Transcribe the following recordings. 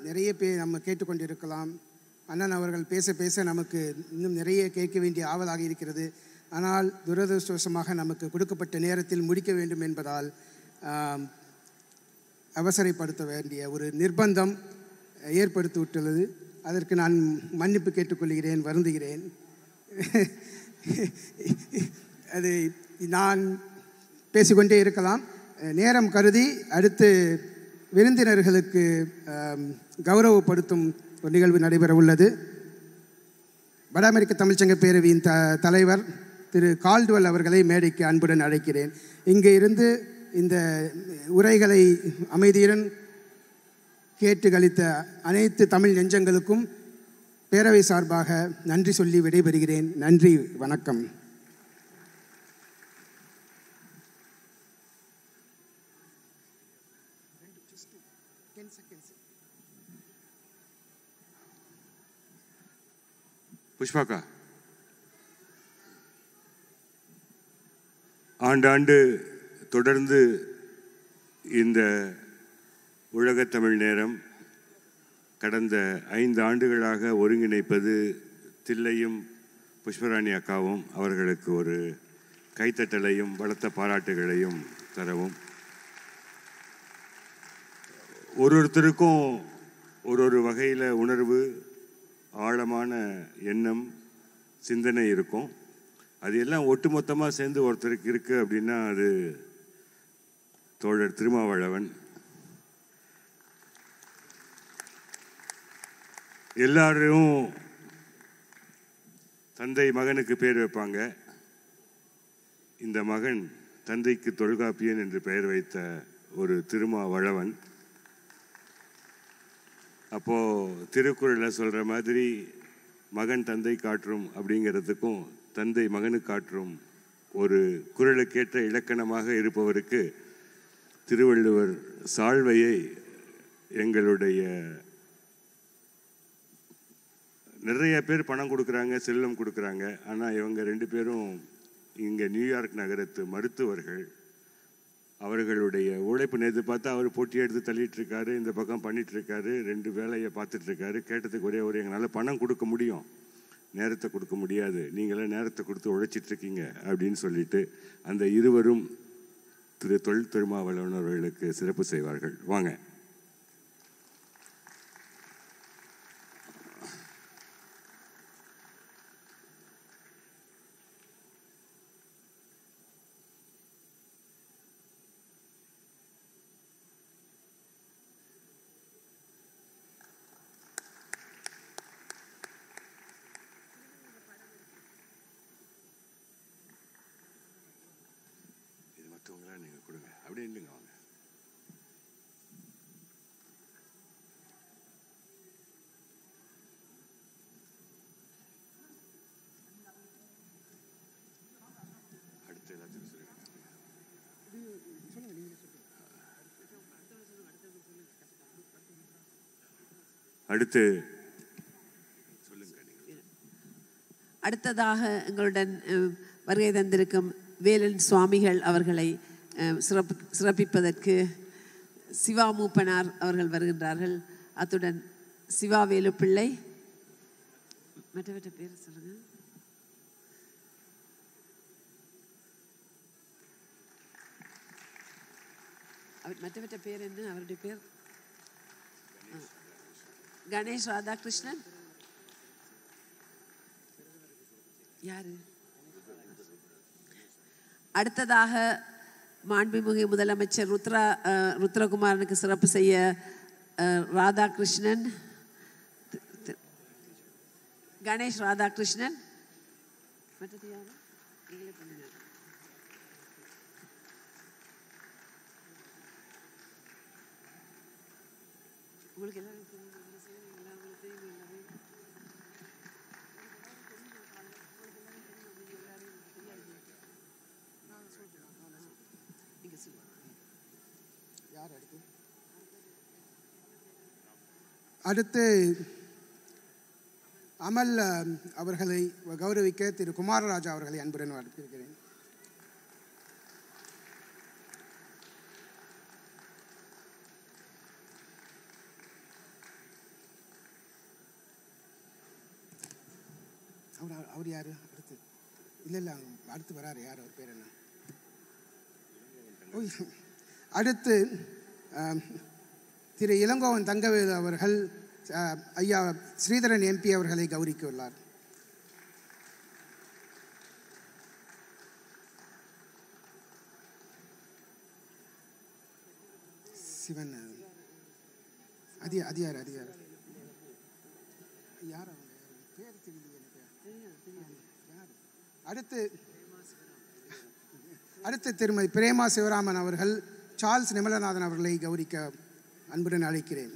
நிறைய பேர் நம்ம கேட்டுக்கொண்டிருக்கலாம் அண்ணன் அவர்கள் பேச பேச நமக்கு இன்னும் நிறைய கேட்க வேண்டிய ஆவலாக இருக்கிறது ஆனால் துரதிருஷ்டவசமாக நமக்கு கொடுக்கப்பட்ட நேரத்தில் முடிக்க வேண்டும் என்பதால் ஆம், அவசரப்படுத்த வேண்டிய ஒரு நிர்பந்தம் ஏற்படுத்தி விட்டுள்ளது அதற்கு நான் மன்னிப்பு கேட்டுக்கொள்கிறேன் வருந்துகிறேன் அது நான் பேசிக்கொண்டே இருக்கலாம் நேரம் கருதி அடுத்து விருந்தினர்களுக்கு ஆம், கௌரவப்படுத்தும் ஒரு நிகழ்வு நடைபெற உள்ளது வட அமெரிக்க தமிழ்ச்சங்க பேரவையின் த தலைவர் திரு கால்டுவல் அவர்களை மேடைக்கு அன்புடன் அழைக்கிறேன் இங்கே இருந்து இந்த உரைகளை அமைதியுடன் கேட்டு கழித்த அனைத்து தமிழ் நெஞ்சங்களுக்கும் பேரவை சார்பாக நன்றி சொல்லி விடைபெறுகிறேன் நன்றி வணக்கம் புஷ்பாக்கா ஆண்டாண்டு தொடர்ந்து இந்த உலகத் தமிழ் நேரம் கடந்த ஐந்து ஆண்டுகளாக ஒருங்கிணைப்பது தில்லையும் புஷ்பராணி அக்காவும் அவர்களுக்கு ஒரு கைத்தட்டலையும் பலத்த பாராட்டுகளையும் தரவும் ஒரு ஒருத்தருக்கும் ஒரு ஒரு வகையில் உணர்வு ஆழமான எண்ணம் சிந்தனை இருக்கும் அது எல்லாம் ஒட்டுமொத்தமாக சேர்ந்து ஒருத்தருக்கு இருக்கு அப்படின்னா அது தோழர் திருமாவளவன் எல்லாரும் தந்தை மகனுக்கு பேர் வைப்பாங்க இந்த மகன் தந்தைக்கு தொல்காப்பியன் என்று பெயர் வைத்த ஒரு திருமாவளவன் அப்போ திருக்குறளில் சொல்ற மாதிரி மகன் தந்தை காற்றும் அப்படிங்கிறதுக்கும் தந்தை மகனுக்கு காற்றும் ஒரு குரலுக்கேற்ற இலக்கணமாக இருப்பவருக்கு திருவள்ளுவர் சால்வையை எங்களுடைய நிறைய பேர் பணம் கொடுக்குறாங்க செல்லம் கொடுக்குறாங்க ஆனால் இவங்க ரெண்டு பேரும் இங்கே நியூயார்க் நகரத்து மருத்துவர்கள் அவர்களுடைய உழைப்பு நேற்று பார்த்தா அவர் போட்டி எடுத்து தள்ளிட்டு இருக்காரு இந்த பக்கம் பண்ணிட்டு இருக்காரு ரெண்டு வேலையை பார்த்துட்டு இருக்காரு கேட்டதுக்கு ஒரே ஒரு எங்களால் பணம் கொடுக்க முடியும் நேரத்தை கொடுக்க முடியாது நீங்களே நேரத்தை கொடுத்து உழைச்சிட்டு இருக்கீங்க அப்படின்னு சொல்லிட்டு அந்த இருவரும் திரு தொழில் திருமாவளவன் அவர்களுக்கு சிறப்பு செய்வார்கள் வாங்க இது மற்றவங்களாம் நீங்கள் கொடுங்க அப்படியே இல்லைங்க வாங்க அடுத்து எல்லாத்துக்கும் சொல்லுங்க அடுத்து சொல்லுங்க நீங்க அடுத்ததாக எங்களுடன் அஹ், வருகை தந்திருக்கும் வேலன் சுவாமிகள் அவர்களை அஹ், சிறப்பு சிறப்பிப்பதற்கு சிவா மூப்பனார் அவர்கள் வருகின்றார்கள் அத்துடன் சிவா வேலு பிள்ளை மற்றவற்ற பேர் சொல்லுங்க அவர் மற்றவற்ற பேர் என்ன அவருடைய பேர் ஆ. கணேஷ் ராதாகிருஷ்ணன் யாரு அடுத்ததாக மாண்புமிகு முதலமைச்சர் ருத்ரா அஹ், ருத்ரகுமாரனுக்கு சிறப்பு செய்ய அஹ், ராதாகிருஷ்ணன் தி- தி- கணேஷ் ராதாகிருஷ்ணன் மற்றது யாரு நீங்களே பண்ணுங்க உங்களுக்கு எல்லாரும் தெரியும், நீங்க செய்வீங்க, எல்லாம் உங்களுக்கு தெரியும் எல்லாமே. நீங்க சொல்லுங்க யார் அடுத்து அடுத்து அமல் அஹ், அவர்களை கௌரவிக்க திரு குமாரராஜா அவர்களை அன்புடன் வாழ்த்திருக்கிறேன் அவர் அவர் யார் அடுத்து இல்லை இல்லை அடுத்து வராரு யார் அவர் பேர் என்ன ஓய். அடுத்து ஆம், திரு இளங்கோவன் தங்கவேலு அவர்கள் ஆ, ஐயா ஸ்ரீதரன் எம்பி அவர்களை கௌரிக்க உள்ளார் சிவன் அது அது யார் அது யார் யார் அவங்க பேர் தெரியலையே எனக்கு யார் அடுத்து அடுத்து திருமதி பிரேமா சிவராமன் அவர்கள் சார்ல்ஸ் நிமலநாதன் அவர்களை கௌரிக்க அன்புடன் அழைக்கிறேன்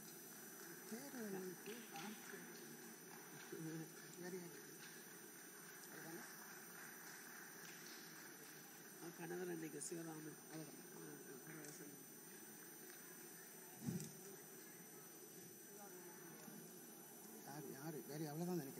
அவன் கணவர் அன்னைக்கு சிவராமன் யார் யார் வேறு அவ்வளோதான் நினைக்கிறேன்